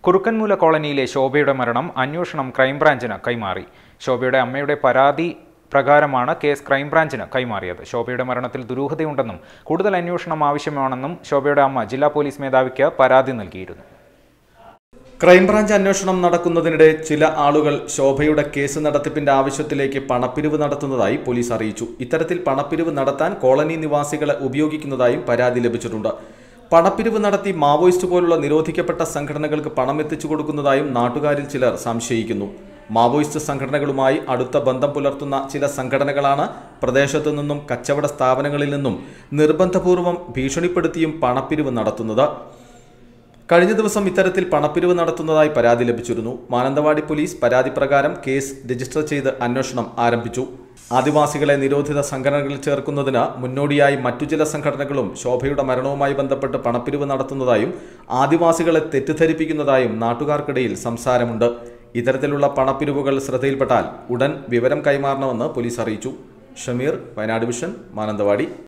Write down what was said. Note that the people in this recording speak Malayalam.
കുറുക്കൻമൂല കോളനിയിലെ ശോഭയുടെ മരണം അന്വേഷണം ക്രൈംബ്രാഞ്ചിന് കൈമാറി ശോഭയുടെ അമ്മയുടെ പരാതി പ്രകാരമാണ് കേസ് ക്രൈംബ്രാഞ്ചിന് കൈമാറിയത് ശോഭയുടെ മരണത്തിൽ ദുരൂഹതയുണ്ടെന്നും കൂടുതൽ അന്വേഷണം ആവശ്യമാണെന്നും ശോഭയുടെ അമ്മ ജില്ലാ പോലീസ് മേധാവിക്ക് പരാതി നൽകിയിരുന്നു ക്രൈംബ്രാഞ്ച് അന്വേഷണം നടക്കുന്നതിനിടെ ചില ആളുകൾ ശോഭയുടെ കേസ് നടത്തിപ്പിന്റെ ആവശ്യത്തിലേക്ക് പണപ്പിരിവ് നടത്തുന്നതായി പോലീസ് അറിയിച്ചു ഇത്തരത്തിൽ പണപ്പിരിവ് നടത്താൻ കോളനി നിവാസികളെ ഉപയോഗിക്കുന്നതായും പരാതി ലഭിച്ചിട്ടുണ്ട് പണപ്പിരിവ് നടത്തി മാവോയിസ്റ്റ് പോലുള്ള നിരോധിക്കപ്പെട്ട സംഘടനകൾക്ക് പണം എത്തിച്ചു കൊടുക്കുന്നതായും നാട്ടുകാരിൽ ചിലർ സംശയിക്കുന്നു മാവോയിസ്റ്റ് സംഘടനകളുമായി അടുത്ത ബന്ധം പുലർത്തുന്ന ചില സംഘടനകളാണ് പ്രദേശത്തു നിന്നും കച്ചവട സ്ഥാപനങ്ങളിൽ നിന്നും നിർബന്ധപൂർവം ഭീഷണിപ്പെടുത്തിയും പണപ്പിരിവ് നടത്തുന്നത് കഴിഞ്ഞ ദിവസം ഇത്തരത്തിൽ പണപ്പിരിവ് നടത്തുന്നതായി പരാതി ലഭിച്ചിരുന്നു മാനന്തവാടി പോലീസ് പരാതി പ്രകാരം കേസ് രജിസ്റ്റർ ചെയ്ത് അന്വേഷണം ആരംഭിച്ചു ആദിവാസികളെ നിരോധിത സംഘടനകളിൽ ചേർക്കുന്നതിന് മുന്നോടിയായി മറ്റു ചില സംഘടനകളും ശോഭയുടെ മരണവുമായി ബന്ധപ്പെട്ട് പണപ്പിരിവ് നടത്തുന്നതായും ആദിവാസികളെ തെറ്റിദ്ധരിപ്പിക്കുന്നതായും നാട്ടുകാർക്കിടയിൽ സംസാരമുണ്ട് ഇത്തരത്തിലുള്ള പണപ്പിരിവുകൾ ശ്രദ്ധയിൽപ്പെട്ടാൽ ഉടൻ വിവരം കൈമാറണമെന്ന് പോലീസ് അറിയിച്ചു ഷമീർ വയനാട് വിഷൻ മാനന്തവാടി